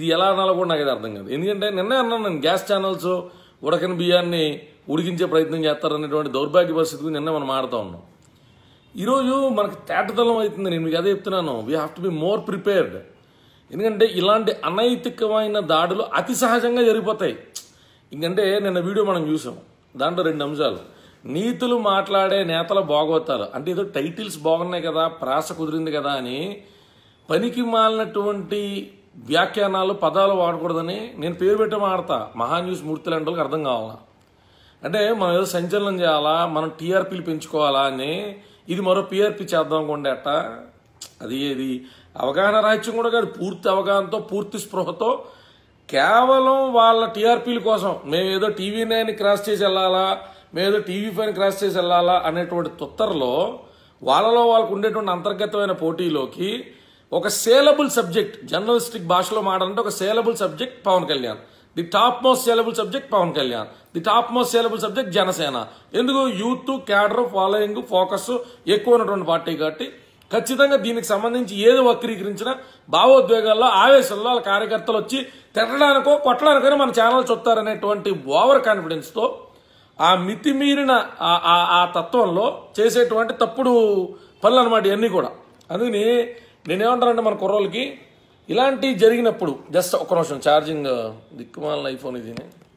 ఇది ఎలా అనాలో కూడా నాకు ఇది అర్థం కాదు ఎందుకంటే నిన్నే అన్నాను నేను గ్యాస్ ఛానల్స్ ఉడకని బియ్యాన్ని ఉడికించే ప్రయత్నం చేస్తారనేటువంటి దౌర్భాగ్య పరిస్థితి గురించి నిన్న మనం ఆడుతూ ఉన్నాం ఈరోజు మనకు తేటతలం అవుతుంది నేను మీకు అదే చెప్తున్నాను we have to be more prepared ఎందుకంటే ఇలాంటి అనైతికమైన దాడులు అతి సహజంగా జరిగిపోతాయి ఇంకంటే నిన్న వీడియో మనం చూసాం దాంట్లో రెండు అంశాలు నీతులు మాట్లాడే నేతల బాగోతారు అంటే ఏదో టైటిల్స్ బాగున్నాయి కదా ప్రాస కుదిరింది కదా అని పనికి మాలినటువంటి వ్యాఖ్యానాలు పదాలు వాడకూడదని నేను పేరు పెట్టి మాడతా మహాన్యూస్ మూర్తి లాంటి వాళ్ళకి అర్థం కావాలా అంటే మనం ఏదో సంచలనం చేయాలా మనం టీఆర్పీలు పెంచుకోవాలా అని ఇది మరో పీఆర్పీ చేద్దాం అనుకోండి అట్ట అది ఇది అవగాహన రాహిత్యం కూడా కాదు పూర్తి అవగాహనతో పూర్తి స్పృహతో కేవలం వాళ్ళ టీఆర్పీల కోసం మేము ఏదో టీవీ నైన్ క్రాస్ చేసి వెళ్ళాలా మేము ఏదో టీవీ ఫైవ్ క్రాస్ చేసి వెళ్ళాలా అనేటువంటి తొత్తరలో వాళ్ళలో వాళ్ళకు ఉండేటువంటి అంతర్గతమైన పోటీలోకి ఒక సేలబుల్ సబ్జెక్ట్ జర్నలిస్టిక్ భాషలో మాట్లాడంటే ఒక saleable subject Pawan Kalyan the top most saleable subject Pawan Kalyan the top most saleable subject Janasena ఎందుకు యూత్ క్యాడర్ ఫాలోయింగ్ ఫోకస్ ఎక్కువ ఉన్నటువంటి పార్టీ కాబట్టి ఖచ్చితంగా దీనికి సంబంధించి ఏది వక్రీకరించినా భావోద్వేగాల్లో ఆవేశంలో వాళ్ళ కార్యకర్తలు వచ్చి తిట్టడానికో కొట్టడానికో మన ఛానల్ చూస్తారనేటువంటి ఓవర్ కాన్ఫిడెన్స్తో ఆ మితిమీరిన ఆ- ఆ- ఆ తత్వంలో చేసేటువంటి తప్పుడు పనులు అనమాట ఇవన్నీ కూడా అందుకని నేనేమంటానంటే మన కుర్రోళ్ళకి ఇలాంటివి జరిగినప్పుడు జస్ట్ ఒక నిమిషం ఛార్జింగ్ దిక్కుమాలిన ఐఫోన్ ఇది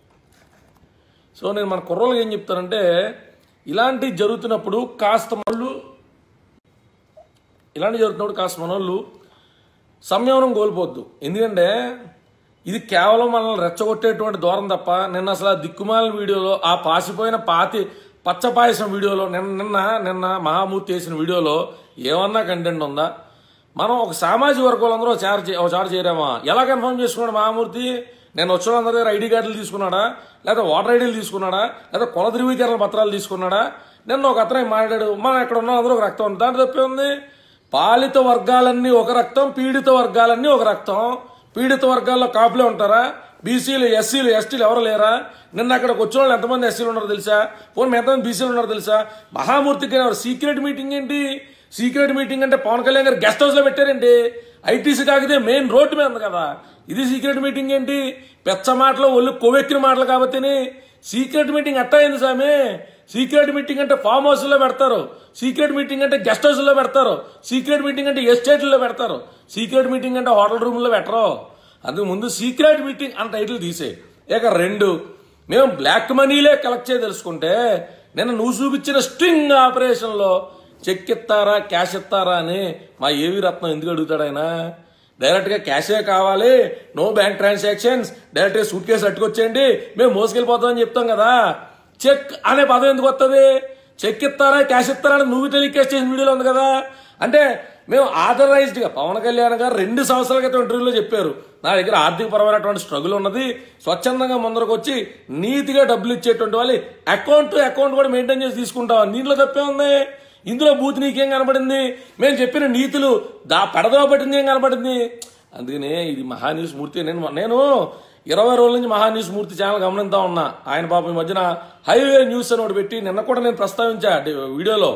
సో నేను మన కుర్రోళ్ళకి ఏం చెప్తానంటే ఇలాంటివి జరుగుతున్నప్పుడు కాస్త మళ్ళు ఇలాంటివి జరుగుతున్నప్పుడు కాస్త మనోళ్ళు సంయమనం కోల్పోవద్దు ఎందుకంటే ఇది కేవలం మనల్ని రెచ్చగొట్టేటువంటి దూరం తప్ప నిన్న అసలు ఆ దిక్కుమాలిన వీడియోలో ఆ పాసిపోయిన పాతి పచ్చ పాయసం వీడియోలో నిన్న నిన్న నిన్న మహామూర్తి వేసిన వీడియోలో ఏమన్నా కంటెంట్ ఉందా మనం ఒక సామాజిక వర్గాలందరూ ఒక చార్ ఒక చారు చేరామా ఎలా కన్ఫర్మ్ చేసుకున్నాడు మహామూర్తి నేను వచ్చిన అందరి దగ్గర ఐడి కార్డులు తీసుకున్నాడా లేదా ఓటర్ ఐడీలు తీసుకున్నాడా లేదా కుల ధృవీకరణ పత్రాలు తీసుకున్నాడా నిన్న ఒక అతను మాట్లాడాడు మనం ఎక్కడ ఉన్నాం అందరూ ఒక రక్తం ఉంది దాంట్లో తప్పే ఉంది పాలిత వర్గాలన్నీ ఒక రక్తం పీడిత వర్గాలన్నీ ఒక రక్తం పీడిత వర్గాల్లో కాపులే ఉంటారా బీసీలు ఎస్సీలు ఎస్టీలు ఎవరు లేరా నిన్న అక్కడికి వచ్చిన వాళ్ళు ఎంతమంది ఎస్సీలు ఉన్నారో తెలుసా పోనీ ఎంతమంది బీసీలు ఉన్నారో తెలుసా మహామూర్తికి గారు సీక్రెట్ మీటింగ్ ఏంటి సీక్రెట్ మీటింగ్ అంటే పవన్ కళ్యాణ్ గారు గెస్ట్ హౌస్ లో పెట్టారండి ఐటీసీ కాకితే మెయిన్ రోడ్డు మీద ఉంది కదా ఇది సీక్రెట్ మీటింగ్ ఏంటి పెచ్చ మాటలు ఒళ్ళు కొవ్వెక్కిన మాటలు కాబట్టి సీక్రెట్ మీటింగ్ అట్టా అయింది సామి సీక్రెట్ మీటింగ్ అంటే ఫామ్ హౌస్ లో పెడతారు సీక్రెట్ మీటింగ్ అంటే గెస్ట్ హౌస్ లో పెడతారు సీక్రెట్ మీటింగ్ అంటే ఎస్టేట్లో పెడతారు సీక్రెట్ మీటింగ్ అంటే హోటల్ రూమ్ లో పెట్టరు అందుకు ముందు సీక్రెట్ మీటింగ్ అని టైటిల్ తీసే ఇక రెండు మేము బ్లాక్ మనీలే కలెక్ట్ చేయ తెలుసుకుంటే నిన్న నువ్వు చూపించిన స్ట్రింగ్ ఆపరేషన్ లో చెక్ ఇస్తారా క్యాష్ ఇస్తారా అని మా ఏవి రత్నం ఎందుకు అడుగుతాడు ఆయన డైరెక్ట్ గా క్యాషే కావాలి నో బ్యాంక్ ట్రాన్సాక్షన్స్ డైరెక్ట్ గా సూట్ కేసు అట్టుకొచ్చేయండి మేము మోసుకెళ్ళిపోతామని చెప్తాం కదా చెక్ అనే పదం ఎందుకు వస్తుంది చెక్ ఇస్తారా క్యాష్ ఇస్తారా అని నువ్వు టెలికాస్ట్ చేసిన వీడియోలో ఉంది కదా అంటే మేము ఆథరైజ్డ్ గా పవన్ కళ్యాణ్ గారు రెండు సంవత్సరాల క్రితం ఇంటర్వ్యూలో చెప్పారు నా దగ్గర ఆర్థిక పరమైనటువంటి స్ట్రగుల్ ఉన్నది స్వచ్ఛందంగా ముందరకు వచ్చి నీతిగా డబ్బులు ఇచ్చేటువంటి వాళ్ళు అకౌంట్ టు అకౌంట్ కూడా మెయింటైన్ చేసి తీసుకుంటాం దీంట్లో తప్పే ఉంది ఇందులో బూత్ నీకేం కనబడింది మేము చెప్పిన నీతులు దా పడదో పట్టింది ఏం కనబడింది అందుకనే ఇది మహాన్యూస్ మూర్తి నేను నేను ఇరవై రోజుల నుంచి మహాన్యూస్ మూర్తి ఛానల్ గమనిస్తా ఉన్నా ఆయన పాపం ఈ మధ్యన హైవే న్యూస్ అని ఒకటి పెట్టి నిన్న కూడా నేను ప్రస్తావించా డి- వీడియోలో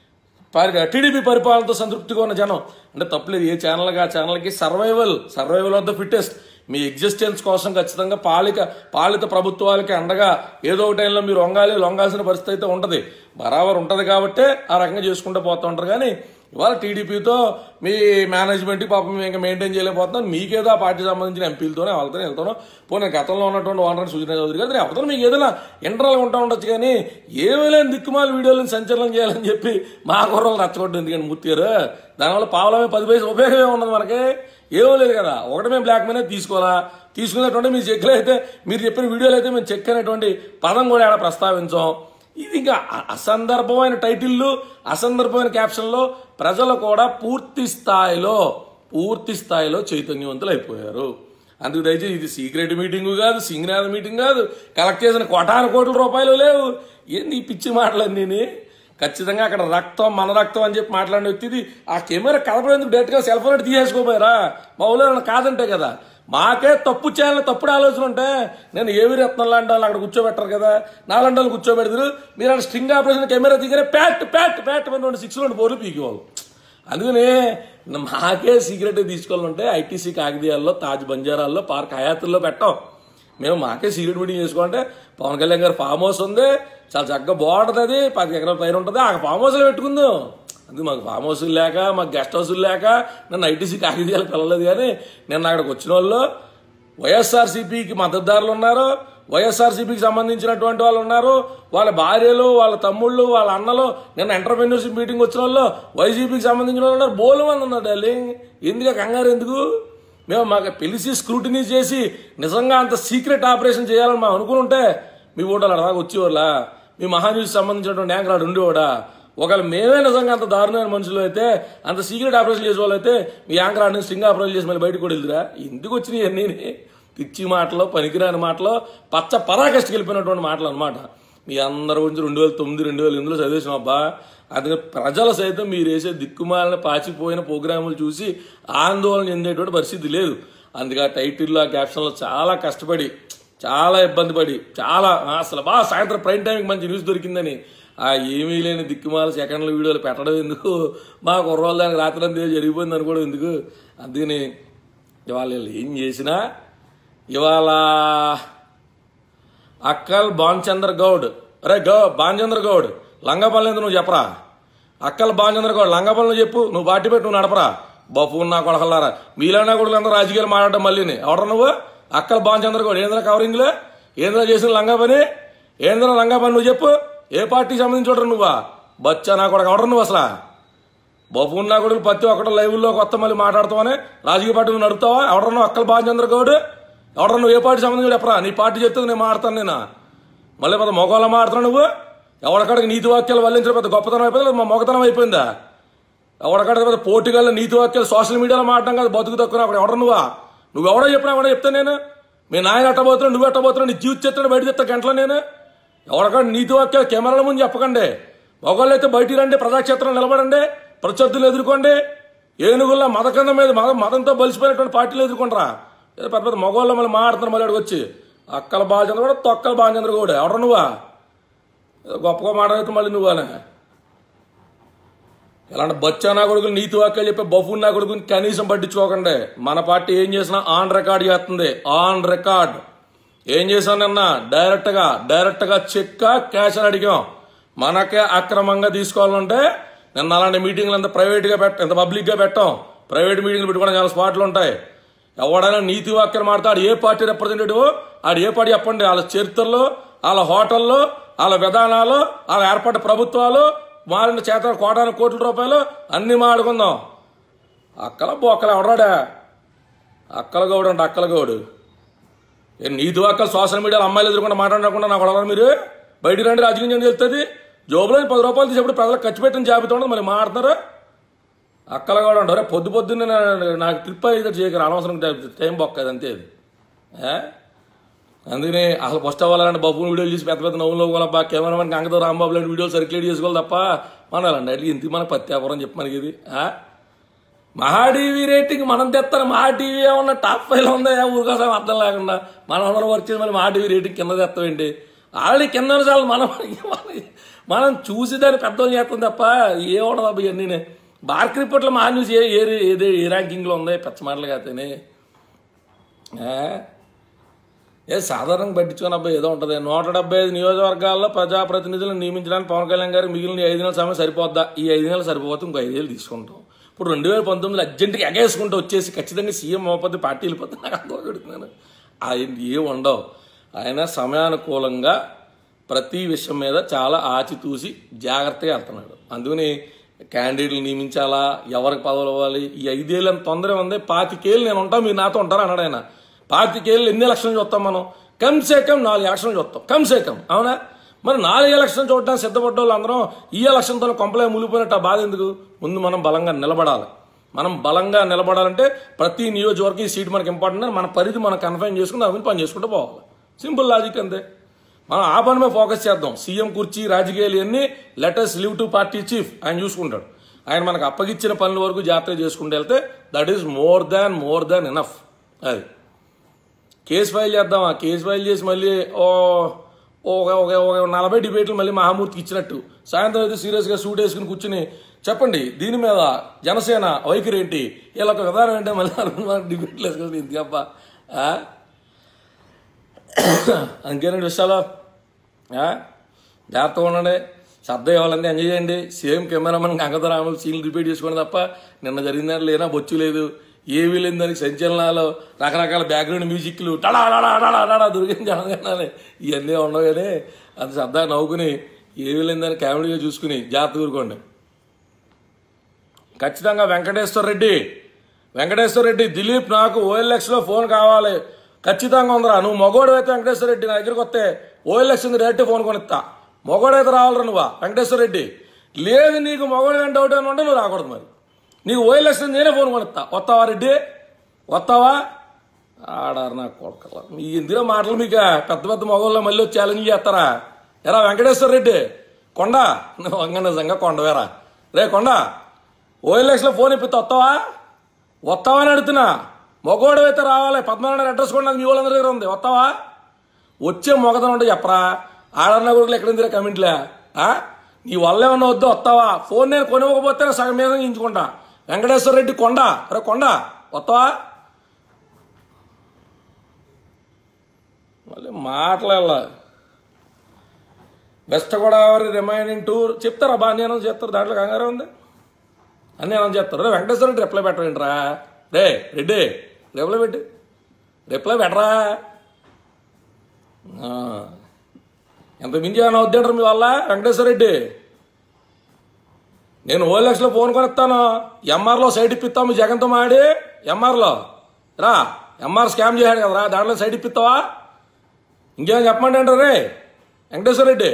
పరి- టీడీపీ పరిపాలనతో సంతృప్తిగా ఉన్న జనం అంటే తప్పలేదు ఏ ఛానల్గా ఆ ఛానల్కి survival survival of the fittest మీ ఎగ్జిస్టెన్స్ కోసం ఖచ్చితంగా పాలిక పాలిత ప్రభుత్వాలకి అండగా ఏదో ఒక టైంలో మీరు వంగాలి లొంగాల్సిన పరిస్థితి అయితే ఉంటది బరాబర్ ఉంటది కాబట్టే ఆ రకంగా చేసుకుంటూ పోతూ ఉంటారు కానీ ఇవాళ టీడీపీతో మీ మేనేజ్మెంట్ పాపం మేము ఇంకా మెయింటైన్ చేయలేకపోతున్నాం మీకేదో ఆ పార్టీ సంబంధించిన ఎంపీలతోనే వాళ్ళతోనే వెళ్తాను పోనీ గతంలో ఉన్నటువంటి ఓనర్ సుజనా చౌదరి గారు అవతల మీకు ఏదైనా ఇంటర్నల్ ఉంటా ఉండొచ్చు కానీ ఏమీ లేని దిక్కుమాల వీడియోలను సంచలనం చేయాలని చెప్పి మా కుర్రలు రచ్చగొట్టు ఎందుకని మూర్తి గారు దానివల్ల పావులమే పది పైసలు ఉపయోగమే ఉన్నది మనకి ఏమీ లేదు కదా ఒకటి మేము బ్లాక్ మనీ తీసుకోవాలా తీసుకునేటువంటి మీ చెక్లు అయితే మీరు చెప్పిన వీడియోలు అయితే మేము చెక్ అనేటువంటి పదం కూడా ఆడ ప్రస్తావించాం ఇది ఇంకా అ- అసందర్భమైన టైటిల్లు అసందర్భమైన క్యాప్షన్లో ప్రజలు కూడా పూర్తి స్థాయిలో పూర్తి స్థాయిలో చైతన్యవంతులు అయిపోయారు అందుకు దయచేసి ఇది సీక్రెట్ మీటింగ్ కాదు సింగనాథ మీటింగ్ కాదు కలెక్ట్ చేసిన కోటాను కోట్ల రూపాయలు లేవు ఏంది ఈ పిచ్చి మాటలన్నీ ఖచ్చితంగా అక్కడ రక్తం మన రక్తం అని చెప్పి మాట్లాడిన వ్యక్తిది ఆ కెమెరా కలపడేందుకు డైరెక్ట్గా సెల్ ఫోన్ తీసేసుకోపోయారా మా ఊళ్ళో ఏమన్నా కాదంటే కదా మాకే తప్పు చేయాలని తప్పుడు ఆలోచన ఉంటే నేను ఏవి రత్నం లాంటి వాళ్ళు అక్కడ కూర్చోబెట్టరు కదా నాలాంటి వాళ్ళు కూర్చోబెడతారు మీరు అక్కడ స్ట్రింగ్ ఆపరేషన్ కెమెరా దిగారే ప్యాట్ ప్యాట్ ప్యాట్ అని రెండు సిక్స్ రెండు బోర్లు పీకేవాళ్ళు అందుకని మాకే సీక్రెట్ తీసుకోవాలంటే ఐటీసీ కాకతీయాల్లో తాజ్ బంజారాల్లో పార్క్ హయాతుల్లో పెట్టాం మేము మాకే సీక్రెట్ మీటింగ్ చేసుకోవాలంటే పవన్ కళ్యాణ్ గారు ఫామ్ హౌస్ ఉంది చాలా చక్కగా బాగుంటుంది అది పది ఎకరాల పైన ఉంటుంది ఆ ఫామ్ హౌస్లో పెట్టుకుందాం అందుకు మాకు ఫామ్ హౌస్లు లేక మాకు గెస్ట్ హౌస్లు లేక నన్ను ఐటీసీ కాకతీయాలకు వెళ్ళలేదు కానీ నేను అక్కడికి వచ్చిన వాళ్ళు వైఎస్ఆర్సీపీకి మద్దతుదారులు ఉన్నారు వైఎస్ఆర్సీపీకి సంబంధించినటువంటి వాళ్ళు ఉన్నారు వాళ్ళ భార్యలు వాళ్ళ తమ్ముళ్ళు వాళ్ళ అన్నలు నిన్న ఎంటర్ప్రెన్యూర్షిప్ మీటింగ్ వచ్చిన వాళ్ళు వైసీపీకి సంబంధించిన వాళ్ళు ఉన్నారు బోలు మంది ఉన్నారు డార్లింగ్ ఎందుకు కంగారు ఎందుకు మేము మాకు పిలిచి స్క్రూటినీ చేసి నిజంగా అంత సీక్రెట్ ఆపరేషన్ చేయాలని మేము అనుకుని ఉంటే మీ ఓటర్లు అలాగా వచ్చేవాళ్ళ మీ మహాన్యూస్ సంబంధించినటువంటి యాంకర్ ఆడు ఉండేవాడా ఒకవేళ మేమే నిజంగా అంత దారుణమైన మనుషులు అయితే అంత సీక్రెట్ ఆపరేషన్ చేసే వాళ్ళు అయితే మీ యాంకర్ ఆడిని స్ట్రింగ్ ఆపరేషన్ చేసి మళ్ళీ బయటకు కూడా వెళ్తురా ఎందుకు వచ్చినాయి అన్నీ పిచ్చి మాటలు పనికిరాని మాటలు పచ్చ పరాకష్టికి వెళ్ళిపోయినటువంటి మాటలు అనమాట మీ అందరి గురించి రెండు వేల తొమ్మిది రెండు వేల ఎనిమిదిలో చదివేసిన అబ్బా అందుకే ప్రజలు సైతం మీరు వేసే దిక్కుమాలిన పాచిపోయిన ప్రోగ్రాములు చూసి ఆందోళన చెందేటువంటి పరిస్థితి లేదు అందుకే ఆ టైటిల్లో ఆ క్యాప్షన్లో చాలా కష్టపడి చాలా ఇబ్బంది పడి చాలా అసలు బాగా సాయంత్రం ప్రైమ్ టైంకి మంచి న్యూస్ దొరికిందని ఆ ఏమీ లేని దిక్కుమాల సెకండ్ల వీడియోలు పెట్టడం ఎందుకు మా కుర్రోళ్ళ దానికి రాత్రి అంతా జరిగిపోయింది అనుకోవడం ఎందుకు అందుకని ఇవాళ వీళ్ళు ఏం చేసినా ఇవాళ అక్కల్ బాన్చంద్ర గౌడ్ అరే గౌ బాన్చంద్ర గౌడ్ లంగపల్లి నువ్వు చెప్పరా అక్కల్ బాన్చంద్ర గౌడ్ లంగపల్లి నువ్వు చెప్పు నువ్వు బాటి పెట్టి నువ్వు నడపరా బఫు నా కొడకల్లారా మీలానా కొడుకులందరూ రాజకీయాలు మాట్లాడటం మళ్ళీ ఎవరు నువ్వు అక్కల్ బాన్చంద్ర గౌడ్ ఏంద్ర కవరింగ్లో ఏంద్ర చేసిన లంగా పని ఏంద్ర లంగా పని నువ్వు చెప్పు ఏ పార్టీకి సంబంధించి నువ్వా బచ్చా నా కొడక ఎవరు నువ్వు అసలు బఫు నా కొడుకు ప్రతి ఒక్కటి లైవ్లో కొత్త మళ్ళీ మాట్లాడుతావని రాజకీయ పార్టీలు నడుపుతావా ఎవడన్నా అక్కల్ బాన్చంద్ర గౌడ్ ఎవడన్నా నువ్వు ఏ పార్టీ సంబంధించి చెప్పరా నీ పార్టీ చెప్తే నేను మాడతాను నేను మళ్ళీ పెద్ద మొగోళ్ళ మాడుతున్నావు నువ్వు ఎవరికాడికి నీతి వాక్యాలు వల్లించడం పెద్ద గొప్పతనం అయిపోయింది మా మొగతనం అయిపోయిందా ఎవరికాడికి పెద్ద పోటీగల నీతి వాక్యాలు సోషల్ మీడియాలో మాడటం కాదు బతుకు తక్కువ అక్కడ ఎవడ నువ్వా నువ్వు ఎవడో చెప్పినా ఎవడో చెప్తాను నేను మీ నాయన ఎట్టబోతున్నావు నువ్వు ఎట్టబోతున్నావు నీ జీవిత చిత్రం బయట చెప్తా గంటలో నేను ఎవరికాడ నీతి వాక్యాలు కెమెరాల ముందు చెప్పకండి మొగోళ్ళు అయితే బయటికి రండి ప్రజాక్షేత్రం నిలబడండి ప్రత్యర్థులు ఎదుర్కోండి ఏనుగుల మదకందం మీద మద మదంతో బలిసిపోయినటువంటి పార్టీలు ఎదుర్కొంటారా ఏదో పెద్ద పెద్ద మగవాళ్ళు మళ్ళీ మాట్లాడుతున్నారు మళ్ళీ అక్కడికి వచ్చి అక్కల బాలచంద్ర కూడా తొక్కల బాలచంద్ర కూడా ఎవరు నువ్వా ఏదో గొప్పగా మాట్లాడితే మళ్ళీ నువ్వానే ఇలాంటి బచ్చా నా కొడుకులు నీతి వాక్యాలు చెప్పే బఫూన్ నా కొడుకుని కనీసం పట్టించుకోకండి మన పార్టీ ఏం చేసినా ఆన్ రికార్డ్ చేస్తుంది ఆన్ రికార్డ్ ఏం చేశాను నిన్న డైరెక్ట్ గా డైరెక్ట్ గా చెక్క క్యాష్ అని అడిగాం మనకే అక్రమంగా తీసుకోవాలంటే నిన్న అలాంటి మీటింగ్లు అంతా ప్రైవేట్ గా పెట్ట ఎంత పబ్లిక్ గా పెట్టాం ప్రైవేట్ మీటింగ్లు పెట్టుకోవడం చాలా స్పాట్లు ఉంటాయి ఎవడైనా నీతి వాక్యం మాడతాడు ఏ పార్టీ రిప్రజెంటేటివ్ ఆడు ఏ పార్టీ చెప్పండి వాళ్ళ చరిత్రలో వాళ్ళ హోటల్లో వాళ్ళ విధానాలు వాళ్ళ ఏర్పాటు ప్రభుత్వాలు మారిన చేత కోటాను కోట్ల రూపాయలు అన్ని మాడుకుందాం అక్కల బొక్కల ఎవడాడా అక్కల గౌడు అంటే అక్కల గౌడు ఏ నీతి వాక్కలు సోషల్ మీడియాలో అమ్మాయిలు ఎదుర్కొంటే మాట్లాడకుండా నాకు అడగరా మీరు బయటికి రండి రాజకీయం చేయండి తెలుస్తుంది జోబులో పది రూపాయలు తీసేప్పుడు ప్రజలకు ఖర్చు పెట్టిన జాబితా ఉండదు మరి మాట్లాడతారు అక్కల కూడా ఉంటారు పొద్దు పొద్దున్నే నా- నాకు ట్రిప్ అయితే చేయగలరు అనవసరం టైం బొక్క అది అంతే అది ఏ? అందుకని అసలు ఫస్ట్ అవ్వాలంటే బాబు వీడియోలు చేసి పెద్ద పెద్ద నవ్వులు నవ్వుకోవాలబ్బా కెమెరామెన్ కంగతో రాంబాబు లాంటి వీడియోలు సర్క్యులేట్ చేసుకోవాలి తప్ప మన అలాంటి అట్లా ఇంటికి మనకు పత్తి వ్యాపారం చెప్పి మనకి ఇది ఆ? మహా టీవీ రేటింగ్ మనం తెస్తాను మహా టీవీ ఏమన్నా టాప్ ఫైవ్ ఉందా ఊరికోసం అర్థం లేకుండా మనం అందరం వర్క్ చేసి మళ్ళీ మహా టీవీ రేటింగ్ కింద తెస్తామండి ఆల్రెడీ కింద చాలు మనం మనం చూసి దాన్ని పెద్దలు చేస్తాం తప్ప ఏముండదు అబ్బా ఇవన్నీ బార్క్ రిపోర్ట్లో మహా న్యూస్ ఏ ఏ ఏదే ఏ ర్యాంకింగ్లో ఉంది పెచ్చ మాటలు కాతేనే ఏ? ఏ సాధారణంగా పట్టించుకుని అబ్బాయి ఏదో ఉంటుంది నూట డెబ్బై ఐదు నియోజకవర్గాల్లో ప్రజాప్రతినిధులను నియమించడానికి పవన్ కళ్యాణ్ గారు మిగిలిన ఈ ఐదు నెలల సమయం సరిపోద్దా ఈ ఐదు నెలలు సరిపోతే ఇంకో ఐదేళ్ళు తీసుకుంటాం ఇప్పుడు రెండు వేల పంతొమ్మిదిలో అర్జెంట్గా ఎగేసుకుంటూ వచ్చేసి ఖచ్చితంగా సీఎం అవ్వకపోతే పార్టీ వెళ్ళిపోతే నాకు అర్థం పెడుతున్నాను ఆయన ఏం ఉండవు ఆయన సమయానుకూలంగా ప్రతి విషయం మీద చాలా ఆచితూసి జాగ్రత్తగా వెళ్తున్నాడు అందుకని క్యాండిడేట్లు నియమించాలా ఎవరికి పదవులు ఇవ్వాలి ఈ ఐదేళ్ళు అంత తొందర ఉంది పాతికేళ్ళు నేను ఉంటా మీరు నాతో ఉంటారా అన్నాడు ఆయన పాతికేళ్ళు ఎన్ని ఎలక్షన్లు చూస్తాం మనం కమ్సే కమ్ నాలుగు ఎలక్షన్లు చూస్తాం కమ్సే కమ్ అవునా మరి నాలుగు ఎలక్షన్ చూడడానికి సిద్ధపడ్డ వాళ్ళు అందరం ఈ ఎలక్షన్తో కొంపలే మునిగిపోయినట్టు ఆ బాధ ఎందుకు ముందు మనం బలంగా నిలబడాలి మనం బలంగా నిలబడాలంటే ప్రతి నియోజకవర్గం ఈ సీట్ మనకి ఇంపార్టెంట్ అని మన పరిధి మనం కన్ఫైన్ చేసుకుని దాని మీద పని చేసుకుంటూ పోవాలి సింపుల్ లాజిక్ అంతే మనం ఆ పని మీద ఫోకస్ చేద్దాం సీఎం కుర్చీ రాజకీయాలు ఇవన్నీ letters leave to party chief ఆయన చూసుకుంటాడు ఆయన మనకు అప్పగిచ్చిన పనుల వరకు జాగ్రత్త చేసుకుంటూ వెళ్తే that is more than more than enough అది కేసు ఫైల్ చేద్దాం ఆ కేసు ఫైల్ చేసి మళ్ళీ ఓ ఒక ఒక ఒక నలభై డిబేట్లు మళ్ళీ మహామూర్తికి ఇచ్చినట్టు సాయంత్రం అయితే సీరియస్గా సూట్ వేసుకుని కూర్చుని చెప్పండి దీని మీద జనసేన వైఖరి ఏంటి వీళ్ళ ఒక విధానం ఏంటో మళ్ళీ డిబేట్లు వేసుకొని ఇంతకప్ప అంకేనండి విషయాలు ఆ? జాగ్రత్తగా ఉండండి శబ్దం ఇవ్వాలంటే ఎంజాయ్ చేయండి సేమ్ కెమెరామెన్ గంగధరాములు సీన్లు రిపీట్ చేసుకోండి తప్ప నిన్న జరిగిందని లేనా బొచ్చు లేదు ఏమీ లేదు దానికి సంచలనాలు రకరకాల బ్యాక్గ్రౌండ్ మ్యూజిక్లు టడా టడా టడా టడా దొరికింది జనగణాలి ఇవన్నీ ఉండవు కానీ అది శబ్దాన్ని నవ్వుకుని ఏమీ లేదని కామెడీగా చూసుకుని జాగ్రత్త ఊరుకోండి ఖచ్చితంగా వెంకటేశ్వర రెడ్డి వెంకటేశ్వర రెడ్డి దిలీప్ నాకు ఓఎల్ఎక్స్ లో ఫోన్ కావాలి ఖచ్చితంగా ఉందిరా నువ్వు మగోడు అయితే వెంకటేశ్వర రెడ్డి నా దగ్గరికి వస్తే ఓఎల్ఎక్స్ ఉంది డైరెక్ట్ ఫోన్ కొనిస్తా మగోడు అయితే రావాలరా నువ్వా వెంకటేశ్వర రెడ్డి లేదు నీకు మగోడు కానీ డౌట్ అని ఉంటే నువ్వు రాకూడదు మరి నీకు ఓఎల్ఎక్స్ నేనే ఫోన్ కొనిస్తా వస్తావా రెడ్డి వస్తావా ఆడారు నా కొడకల మీ ఇందులో మాటలు మీకు పెద్ద పెద్ద మగవాళ్ళు మళ్ళీ వచ్చి ఛాలెంజ్ చేస్తారా ఎరా వెంకటేశ్వర రెడ్డి కొండ నువ్వు అంగ నిజంగా కొండవేరా రే కొండ ఓఎల్ఎక్స్ లో ఫోన్ ఇప్పితే వస్తావా వస్తావా అని అడుగుతున్నా మగోడు అయితే రావాలి పద్మనాభ అడ్రస్ కూడా నాకు మీ వాళ్ళందరి దగ్గర ఉంది వస్తావా వచ్చే మొగదనం ఉంటే చెప్పరా ఆడన్న గురుకులు ఎక్కడ ఉందిరా కమెంట్లే ఆ? నీ వల్ల ఏమన్నా వద్దు వస్తావా ఫోన్ నేను కొనివ్వకపోతే నేను సగం మీద ఇంచుకుంటా వెంకటేశ్వర రెడ్డి కొండ రే కొండ వస్తావా మళ్ళీ మాట్లాడాల వెస్ట్ గోదావరి రిమైనింగ్ టూర్ చెప్తారా బా నేను చెప్తారు దాంట్లో కంగారే ఉంది అని నేను చెప్తారు రే వెంకటేశ్వర రెడ్డి రిప్లై పెట్టవేంట్రా రే రెడ్డి రిప్లై పెట్టి రిప్లై పెట్టరా ఆ. ఎంత మించి ఏమైనా వద్దంటారు మీ వల్ల వెంకటేశ్వర రెడ్డి నేను ఓఎల్ఎక్స్లో ఫోన్ కొనిస్తాను ఎంఆర్లో సైడ్ ఇప్పిస్తాము జగన్తో మాడి ఎంఆర్లో రా ఎంఆర్ స్కామ్ చేశాడు కదరా దాంట్లో సైడ్ ఇప్పిస్తావా ఇంకేం చెప్పమంటే అంటారు రే వెంకటేశ్వర రెడ్డి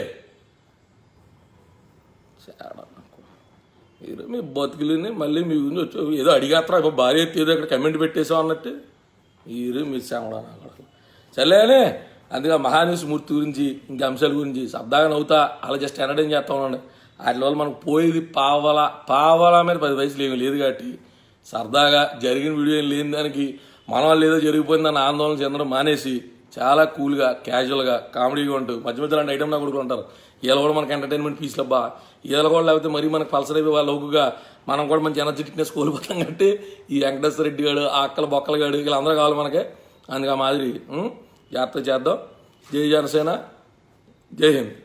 చాలా నాకు. మీరు మీ బతుకులని మళ్ళీ మీ గురించి వచ్చి ఏదో అడిగేస్తారా ఇక భార్య ఎత్తి ఏదో ఇక్కడ కమెంట్ పెట్టేసాం అన్నట్టు మీరు మీ సేవడా సర్లేనే అందుకే మహానీస్ మూర్తి గురించి ఇంకా అంశాల గురించి శబ్దాగా నవ్వుతా అలా జస్ట్ ఎంటర్టైన్ చేస్తా ఉండండి వాటి వల్ల మనకు పోయేది పావల పావల మీద పది పైసలు ఏమీ లేదు కాబట్టి సరదాగా జరిగిన వీడియో ఏం లేని దానికి మన వాళ్ళు ఏదో జరిగిపోయిందని ఆందోళన చెందడం మానేసి చాలా కూల్గా క్యాజువల్గా కామెడీగా ఉంటూ మధ్య మధ్యలో అలాంటి ఐటమ్ నా కూడా ఉంటారు వీళ్ళు కూడా మనకి ఎంటర్టైన్మెంట్ పీస్ లబ్బా వీళ్ళు కూడా లేకపోతే మరీ మనకు పల్సర్ అయిపోయి వాళ్ళ లోకుగా మనం కూడా మంచి ఎనర్జెటిక్నెస్ కోల్పోతాం కాబట్టి ఈ వెంకటేశ్వర రెడ్డి గాడు ఆ అక్కల బొక్కల గాడు వీళ్ళందరూ కావాలి మనకి అందుకే ఆ మాదిరి ఉం? జాగ్రత్త చేద్దాం జై జనసేన జై హింద్